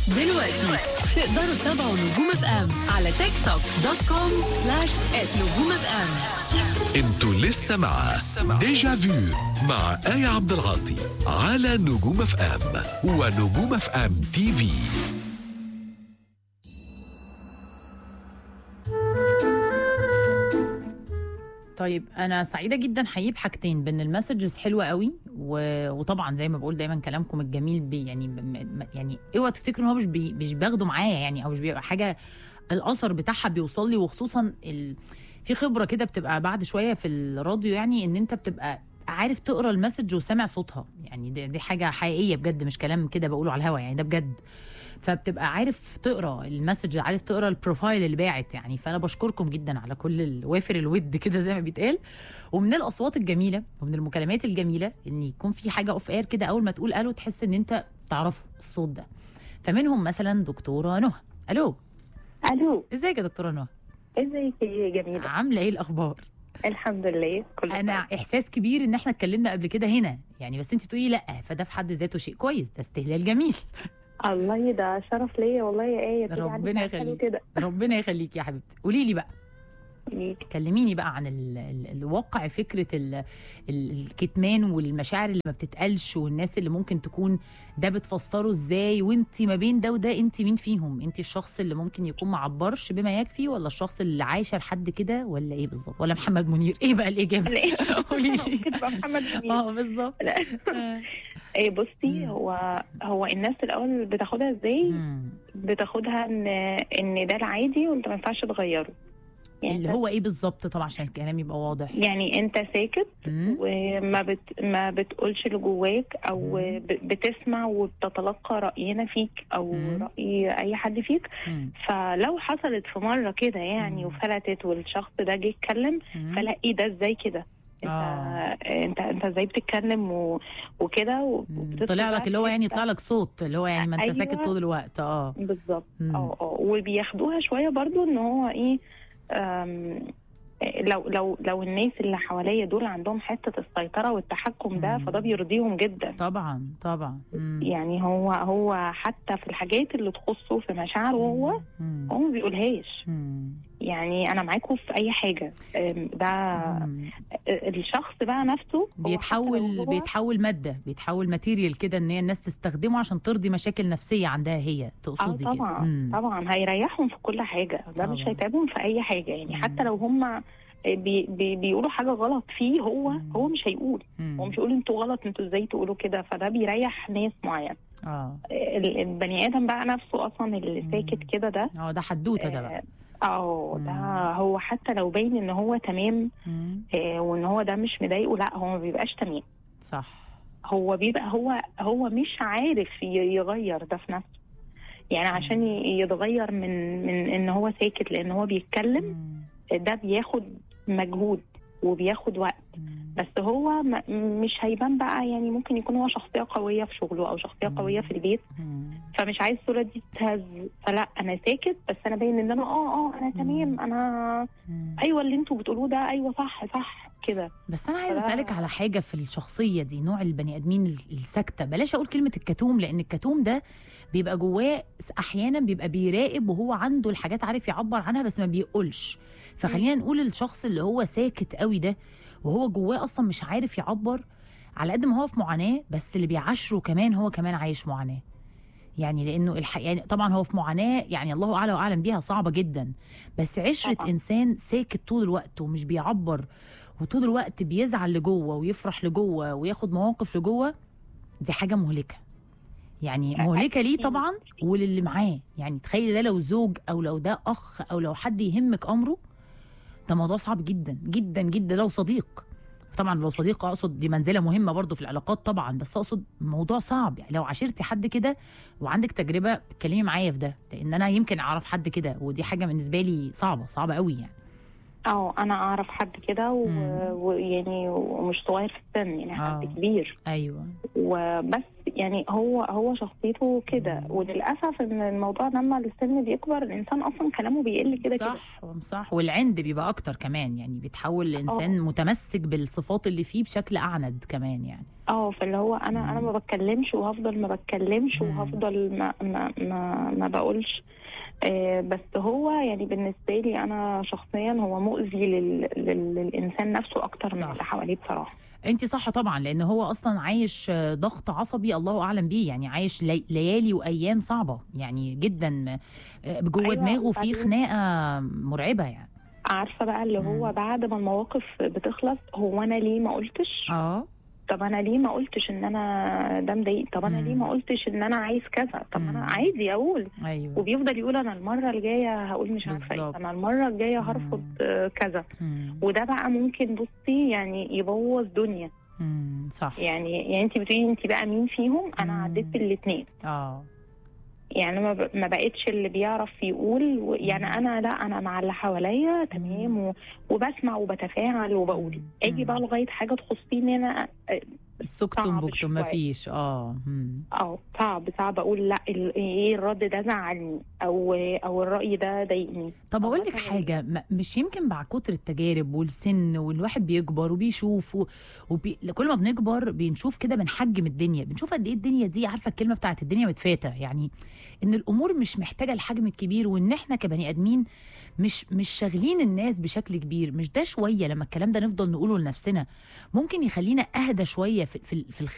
دلوقتي تقدروا تتابعوا نجوم اف ام على تيك توك دوت كوم سلاش نجوم اف ام انتوا لسه مع ديجا فيو مع آية عبد العاطي على نجوم اف ام ونجوم اف ام تي في طيب انا سعيده جدا حقيقي بحاجتين بان المسجز حلوه قوي و... وطبعا زي ما بقول دايما كلامكم الجميل بي يعني ب... م- يعني اوعوا تفتكروا ان هو مش بي... مش باخده معايا يعني او مش بيبقى حاجه الاثر بتاعها بيوصل لي وخصوصا ال... في خبره كده بتبقى بعد شويه في الراديو يعني ان انت بتبقى عارف تقرا المسج وسامع صوتها يعني دي, دي حاجه حقيقيه بجد مش كلام كده بقوله على الهوا يعني ده بجد فبتبقى عارف تقرا المسج عارف تقرا البروفايل اللي باعت يعني فانا بشكركم جدا على كل الوافر الود كده زي ما بيتقال ومن الاصوات الجميله ومن المكالمات الجميله ان يكون في حاجه اوف اير كده اول ما تقول الو تحس ان انت تعرفه الصوت ده فمنهم مثلا دكتوره نهى الو الو ازيك يا دكتوره نهى ازيك يا جميله عامله ايه الاخبار الحمد لله كل انا احساس كبير ان احنا اتكلمنا قبل كده هنا يعني بس انت بتقولي لا فده في حد ذاته شيء كويس ده استهلال جميل الله ده شرف ليا والله يا ايه تيجي ربنا عندك حلو يخليك. كده ربنا يخليك يا حبيبتي قولي لي بقى ليك. كلميني بقى عن ال ال الواقع فكره ال ال الكتمان والمشاعر اللي ما بتتقالش والناس اللي ممكن تكون ده بتفسره ازاي وانت ما بين ده وده انت مين فيهم انت الشخص اللي ممكن يكون معبرش بما يكفي ولا الشخص اللي عايشه لحد كده ولا ايه بالظبط ولا محمد منير ايه بقى الاجابه لا قولي لي ممكن تبقى محمد منير اه بالظبط لا. آه. ايه بصي مم. هو هو الناس الاول بتاخدها ازاي مم. بتاخدها ان ان ده العادي وانت ما ينفعش تغيره يعني اللي أنت- هو ايه بالظبط طبعا عشان الكلام يبقى واضح يعني انت ساكت مم. وما بت ما بتقولش اللي جواك او مم. ب- بتسمع وبتتلقى راينا فيك او مم. راي اي حد فيك مم. فلو حصلت في مره كده يعني مم. وفلتت والشخص ده جه يتكلم مم. فلا ايه ده ازاي كده انت آه. انت انت ازاي بتتكلم و... وكده مم. وبتدخل طلع بقى لك اللي هو في يعني حتة- يطلع لك صوت اللي هو يعني ما انت أيوة. ساكت طول الوقت اه بالظبط مم. اه اه وبياخدوها شويه برضو ان هو ايه أم، لو لو لو الناس اللي حواليا دول عندهم حته السيطره والتحكم ده مم. فده بيرضيهم جدا طبعا طبعا مم. يعني هو هو حتى في الحاجات اللي تخصه في مشاعره هو مم. هو ما بيقولهاش مم. يعني انا معاكم في اي حاجه أم، ده مم. الشخص بقى نفسه هو حتى بيتحول لو هو- بيتحول ماده بيتحول ماتيريال كده ان هي الناس تستخدمه عشان ترضي مشاكل نفسيه عندها هي اه تقصدي كده طبعا مم. طبعا هيريحهم في كل حاجه ده مش طبعا. هيتعبهم في اي حاجه يعني مم. حتى لو هم بي بي بيقولوا حاجه غلط فيه هو مم. هو مش هيقول مم. هو مش هيقول انتوا غلط انتوا ازاي تقولوا كده فده بيريح ناس معينه اه ال- البني ادم بقى نفسه اصلا اللي مم. ساكت كده ده اه ده حدوته ده بقى اه ده مم. هو حتى لو باين ان هو تمام مم. آه، وان هو ده مش مضايقه لا هو ما بيبقاش تمام صح هو بيبقى هو هو مش عارف ي- يغير ده في نفسه يعني عشان ي- يتغير من من ان هو ساكت لان هو بيتكلم مم. ده بياخد مجهود وبياخد وقت مم. بس هو م- مش هيبان بقى يعني ممكن يكون هو شخصية قوية في شغله أو شخصية مم. قوية في البيت مم. فمش عايز الصورة دي تتهز فلا أنا ساكت بس أنا باين إن أنا آه آه أنا تمام أنا مم. أيوه اللي أنتوا بتقولوه ده أيوه صح صح كده بس انا عايزه فده- اسالك على حاجه في الشخصيه دي نوع البني ادمين ال- الساكته بلاش اقول كلمه الكتوم لان الكتوم ده بيبقى جواه س- احيانا بيبقى بيراقب وهو عنده الحاجات عارف يعبر عنها بس ما بيقولش فخلينا نقول الشخص اللي هو ساكت قوي ده وهو جواه اصلا مش عارف يعبر على قد ما هو في معاناه بس اللي بيعاشره كمان هو كمان عايش معاناه يعني لانه الح... يعني طبعا هو في معاناه يعني الله اعلى واعلم بيها صعبه جدا بس عشره طبعاً. انسان ساكت طول الوقت ومش بيعبر وطول الوقت بيزعل لجوه ويفرح لجوه وياخد مواقف لجوه دي حاجه مهلكه يعني مهلكه ليه أكيد. طبعا وللي معاه يعني تخيلي ده لو زوج او لو ده اخ او لو حد يهمك امره ده موضوع صعب جدا جدا جدا لو صديق طبعا لو صديق اقصد دي منزله مهمه برضو في العلاقات طبعا بس اقصد موضوع صعب يعني لو عاشرتي حد كده وعندك تجربه اتكلمي معايا في ده لان انا يمكن اعرف حد كده ودي حاجه بالنسبه لي صعبه صعبه قوي يعني اه أنا أعرف حد كده مم. و- ويعني ومش صغير في السن يعني آه. حد كبير ايوه وبس يعني هو هو شخصيته كده وللاسف ان الموضوع لما السن بيكبر الانسان اصلا كلامه بيقل كده كده صح صح والعند بيبقى اكتر كمان يعني بيتحول لانسان متمسك بالصفات اللي فيه بشكل اعند كمان يعني اه فاللي هو انا انا ما بتكلمش وهفضل ما بتكلمش مم. وهفضل ما ما ما, ما بقولش آه بس هو يعني بالنسبه لي انا شخصيا هو مؤذي لل لل للانسان نفسه اكتر من صح. اللي حواليه بصراحه انت صح طبعا لان هو اصلا عايش آه، ضغط عصبي الله اعلم بيه يعني عايش لي- ليالي وايام صعبه يعني جدا آه، جوه أيوة، دماغه في وبعدين- خناقه مرعبه يعني عارفه بقى اللي مم. هو بعد ما المواقف بتخلص هو انا ليه ما قلتش اه طب انا ليه ما قلتش ان انا ده مضايق طب انا مم. ليه ما قلتش ان انا عايز كذا طب مم. انا عادي اقول ايوه وبيفضل يقول انا المره الجايه هقول مش عارفه ايه بالظبط. انا المره الجايه هرفض مم. آه، كذا مم. وده بقى ممكن بصي يعني يبوظ دنيا مم. صح يعني يعني انت بتقولي انت بقى مين فيهم انا مم. عديت بالاثنين اه يعني ما ب- ما بقتش اللي بيعرف يقول و- يعني مم. انا لا انا مع اللي حواليا تمام و- وبسمع وبتفاعل وبقول مم. اجي بقى لغايه حاجه تخصيني انا آه، سكتم صعب بكتم ما شوية. فيش اه مم. اه صعب صعب اقول لا ال- ايه الرد ده زعلني او او الراي ده ضايقني طب أو اقول لك مثلاً حاجه ما- مش يمكن مع كتر التجارب والسن والواحد بيكبر وبيشوف و... وبي... كل ما بنكبر بنشوف كده بنحجم الدنيا بنشوف قد ايه الدنيا دي عارفه الكلمه بتاعت الدنيا متفاته يعني ان الامور مش محتاجه الحجم الكبير وان احنا كبني ادمين مش مش شاغلين الناس بشكل كبير مش ده شويه لما الكلام ده نفضل نقوله لنفسنا ممكن يخلينا اهدى شويه في في, في